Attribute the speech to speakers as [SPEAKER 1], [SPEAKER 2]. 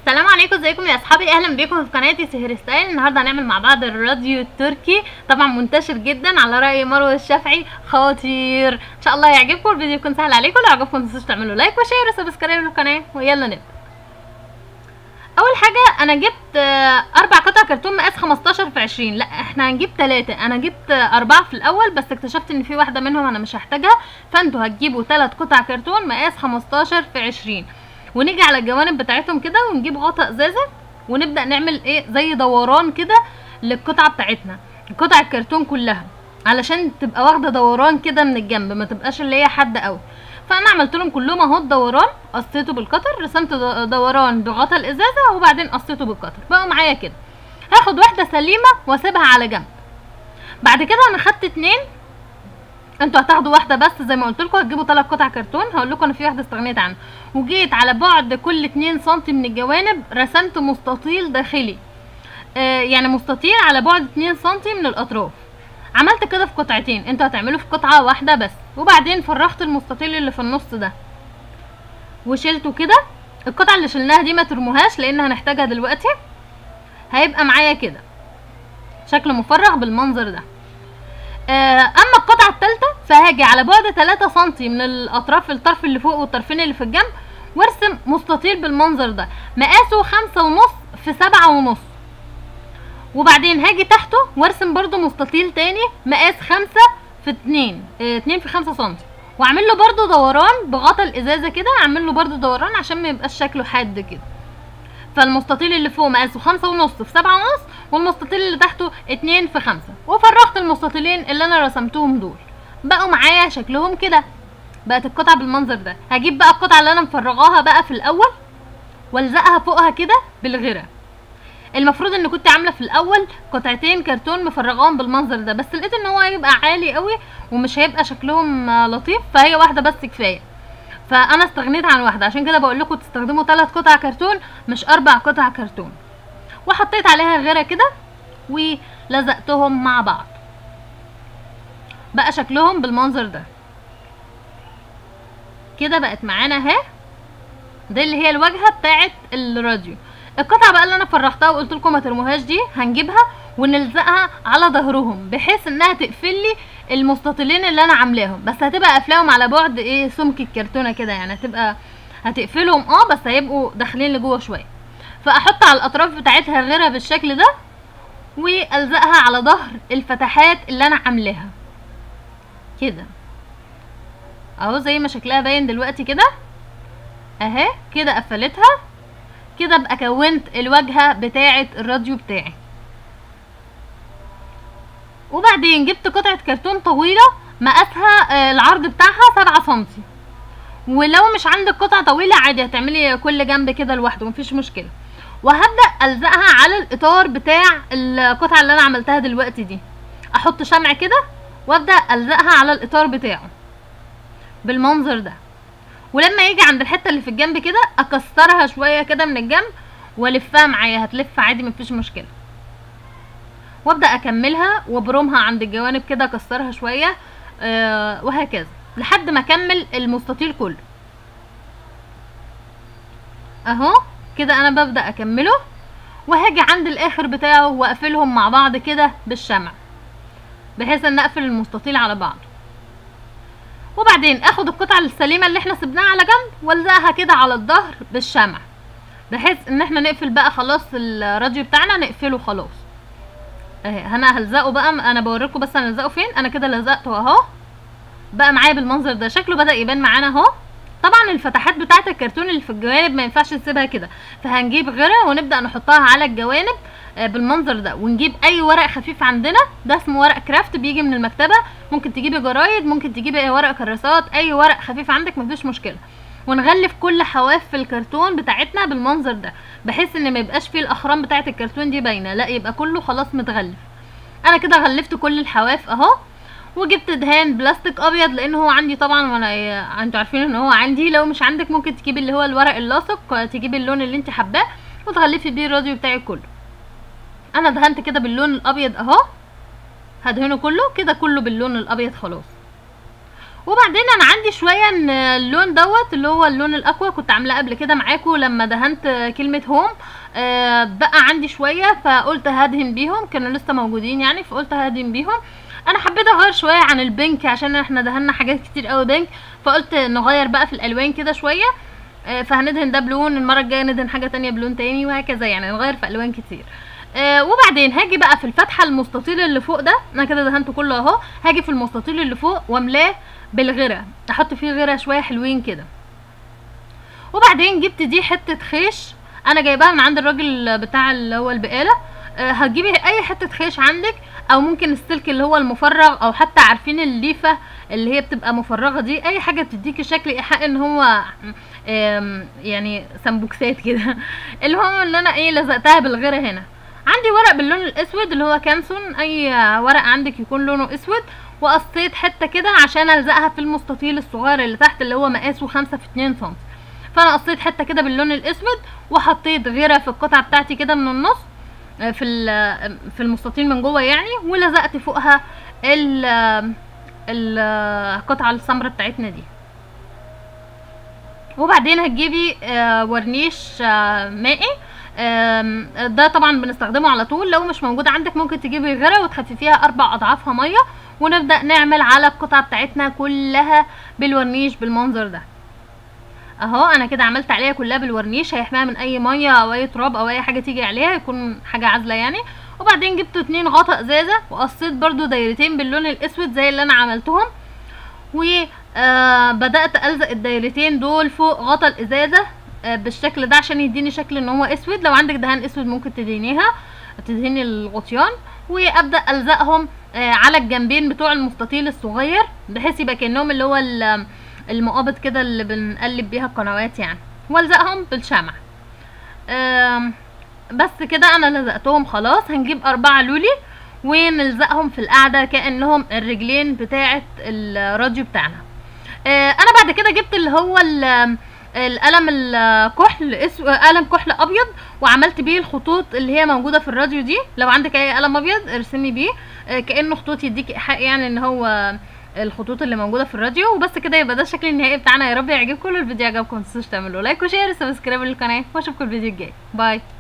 [SPEAKER 1] السلام عليكم ازيكم يا اصحابي اهلا بيكم في قناتي سهر ستايل النهارده هنعمل مع بعض الراديو التركي طبعا منتشر جدا على راي مروه الشافعي خطير ان شاء الله يعجبكم الفيديو يكون سهل عليكم لو عجبكم متنسوش تعملوا لايك وشير وسبسكرايب للقناه ويلا نبدا اول حاجه انا جبت آه، اربع قطع كرتون مقاس 15 في 20 لا احنا هنجيب ثلاثة انا جبت آه، اربعة في الاول بس اكتشفت ان في واحده منهم انا مش هحتاجها فانتوا هتجيبوا ثلاث قطع كرتون مقاس 15 في 20 ونيجي على الجوانب بتاعتهم كده ونجيب غطا ازازه ونبدا نعمل ايه زي دوران كده للقطعه بتاعتنا قطع الكرتون كلها علشان تبقى واخده دوران كده من الجنب ما تبقاش اللي هي حد قوي فانا عملت لهم كلهم اهو الدوران قصيته بالقطر رسمت د- دوران بغطا الازازه وبعدين قصيته بالقطر بقوا معايا كده هاخد واحده سليمه واسيبها على جنب بعد كده انا خدت اتنين انتوا هتاخدوا واحده بس زي ما قلت لكم هتجيبوا ثلاث قطع كرتون هقول لكم انا في واحده استغنيت عنها وجيت على بعد كل 2 سم من الجوانب رسمت مستطيل داخلي آه يعني مستطيل على بعد 2 سم من الاطراف عملت كده في قطعتين انتوا هتعملوا في قطعه واحده بس وبعدين فرغت المستطيل اللي في النص ده وشلته كده القطعه اللي شلناها دي ما ترموهاش لان هنحتاجها دلوقتي هيبقى معايا كده شكل مفرغ بالمنظر ده آه، اما القطعه الثالثه فهاجي على بعد 3 سم من الاطراف الطرف اللي فوق والطرفين اللي في الجنب وارسم مستطيل بالمنظر ده مقاسه خمسة ونص في سبعة ونص وبعدين هاجي تحته وارسم برضو مستطيل تاني مقاس خمسة في اتنين اه اتنين في خمسة سم واعمل له برضو دوران بغطا الازازة كده اعمل له برضو دوران عشان ما يبقاش شكله حاد كده فالمستطيل اللي فوق مقاسه خمسة ونص في سبعة ونص والمستطيل اللي تحته اتنين في خمسة وفرغت المستطيلين اللي انا رسمتهم دول بقوا معايا شكلهم كده بقت القطعة بالمنظر ده هجيب بقى القطعة اللي انا مفرغاها بقى في الاول والزقها فوقها كده بالغيرة المفروض ان كنت عامله في الاول قطعتين كرتون مفرغاهم بالمنظر ده بس لقيت ان هو هيبقى عالي قوي ومش هيبقى شكلهم آه، لطيف فهي واحده بس كفايه فانا استغنيت عن واحده عشان كده بقول لكم تستخدموا ثلاث قطع كرتون مش اربع قطع كرتون وحطيت عليها غيره كده ولزقتهم مع بعض بقى شكلهم بالمنظر ده كده بقت معانا اهي دي اللي هي الواجهه بتاعه الراديو القطعه بقى اللي انا فرغتها وقلت لكم ما ترموهاش دي هنجيبها ونلزقها على ظهرهم بحيث انها تقفل لي المستطيلين اللي انا عاملاهم بس هتبقى قافلاهم على بعد ايه سمك الكرتونه كده يعني هتبقى هتقفلهم اه بس هيبقوا داخلين لجوه شويه فاحط على الاطراف بتاعتها غيرها بالشكل ده والزقها على ظهر الفتحات اللي انا عاملاها كده اهو زي ما شكلها باين دلوقتي كده اهي كده قفلتها كده ابقى كونت الواجهه بتاعه الراديو بتاعي وبعدين جبت قطعه كرتون طويله مقاسها آه، العرض بتاعها سبعة سنتي ولو مش عندك قطعه طويله عادي هتعملي كل جنب كده لوحده مفيش مشكله وهبدا الزقها على الاطار بتاع القطعه اللي انا عملتها دلوقتي دي احط شمع كده وابدا الزقها على الاطار بتاعه بالمنظر ده ولما يجي عند الحته اللي في الجنب كده اكسرها شويه كده من الجنب والفها معايا هتلف عادي مفيش مشكله وابدا اكملها وابرمها عند الجوانب كده اكسرها شويه آه وهكذا لحد ما اكمل المستطيل كله اهو كده انا ببدا اكمله وهاجي عند الاخر بتاعه واقفلهم مع بعض كده بالشمع بحيث ان اقفل المستطيل على بعض وبعدين اخد القطعه السليمه اللي احنا سبناها على جنب والزقها كده على الظهر بالشمع بحيث ان احنا نقفل بقى خلاص الراديو بتاعنا نقفله خلاص اهي انا هلزقه بقى انا بوريكم بس انا هلزقه فين انا كده لزقته اهو بقى معايا بالمنظر ده شكله بدا يبان معانا اهو طبعا الفتحات بتاعه الكرتون اللي في الجوانب ما ينفعش نسيبها كده فهنجيب غيره ونبدا نحطها على الجوانب آه، بالمنظر ده ونجيب اي ورق خفيف عندنا ده اسمه ورق كرافت بيجي من المكتبه ممكن تجيبي جرايد ممكن تجيبي ورق كراسات اي ورق خفيف عندك مفيش مشكله ونغلف كل حواف الكرتون بتاعتنا بالمنظر ده بحيث ان ما يبقاش فيه الاخرام بتاعه الكرتون دي باينه لا يبقى كله خلاص متغلف انا كده غلفت كل الحواف اهو وجبت دهان بلاستيك ابيض لان هو عندي طبعا وانا انتوا عارفين ان هو عندي لو مش عندك ممكن تجيبي اللي هو الورق اللاصق تجيبي اللون اللي انت حباه وتغلفي بيه الراديو بتاعك كله انا دهنت كده باللون الابيض اهو هدهنه كله كده كله باللون الابيض خلاص وبعدين انا عندي شويه ان اللون دوت اللي هو اللون الاقوى كنت عاملاه قبل كده معاكم لما دهنت كلمه هوم آه بقى عندي شويه فقلت هدهن بيهم كانوا لسه موجودين يعني فقلت هدهن بيهم انا حبيت اغير شويه عن البينك عشان احنا دهنا حاجات كتير قوي بينك فقلت نغير بقى في الالوان كده شويه آه فهندهن ده بلون المره الجايه ندهن حاجه تانية بلون تاني وهكذا يعني نغير في الوان كتير آه وبعدين هاجي بقى في الفتحه المستطيل اللي فوق ده انا كده دهنته كله اهو هاجي في المستطيل اللي فوق واملاه بالغيره احط فيه غيره شويه حلوين كده وبعدين جبت دي حته خيش انا جايباها من عند الراجل بتاع اللي هو البقاله أه هتجيبي اي حته خيش عندك او ممكن السلك اللي هو المفرغ او حتى عارفين الليفه اللي هي بتبقى مفرغه دي اي حاجه تديكي شكل ايحاء ان هو يعني سمبوكسات كده المهم ان انا ايه لزقتها بالغيره هنا عندي ورق باللون الاسود اللي هو كانسون اي ورق عندك يكون لونه اسود وقصيت حته كده عشان الزقها في المستطيل الصغير اللي تحت اللي هو مقاسه خمسة في اتنين سم فانا قصيت حته كده باللون الاسود وحطيت غيره في القطعه بتاعتي كده من النص في في المستطيل من جوه يعني ولزقت فوقها القطعه السمراء بتاعتنا دي وبعدين هتجيبي ورنيش مائي ده طبعا بنستخدمه على طول لو مش موجود عندك ممكن تجيبي غيره وتخففيها اربع اضعافها ميه ونبدا نعمل على القطعه بتاعتنا كلها بالورنيش بالمنظر ده اهو انا كده عملت عليها كلها بالورنيش هيحميها من اي ميه او اي تراب او اي حاجه تيجي عليها يكون حاجه عازله يعني وبعدين جبت اتنين غطا ازازه وقصيت برضو دايرتين باللون الاسود زي اللي انا عملتهم وبدات الزق الدايرتين دول فوق غطا الازازه بالشكل ده عشان يديني شكل ان هو اسود لو عندك دهان اسود ممكن تدهنيها تدهني الغطيان وابدا الزقهم على الجنبين بتوع المستطيل الصغير بحيث يبقى كانهم اللي هو المقابض كده اللي بنقلب بيها القنوات يعني والزقهم بالشمع بس كده انا لزقتهم خلاص هنجيب اربعة لولي ونلزقهم في القاعدة كأنهم الرجلين بتاعة الراديو بتاعنا انا بعد كده جبت اللي هو القلم الكحل اسود قلم كحل ابيض وعملت بيه الخطوط اللي هي موجوده في الراديو دي لو عندك اي قلم ابيض ارسمي بيه كانه خطوط يديك ايحاء يعني ان هو الخطوط اللي موجوده في الراديو وبس كده يبقى ده الشكل النهائي بتاعنا يا رب يعجبكم الفيديو عجبكم متنسوش تعملوا لايك وشير وسبسكرايب للقناه واشوفكم الفيديو الجاي باي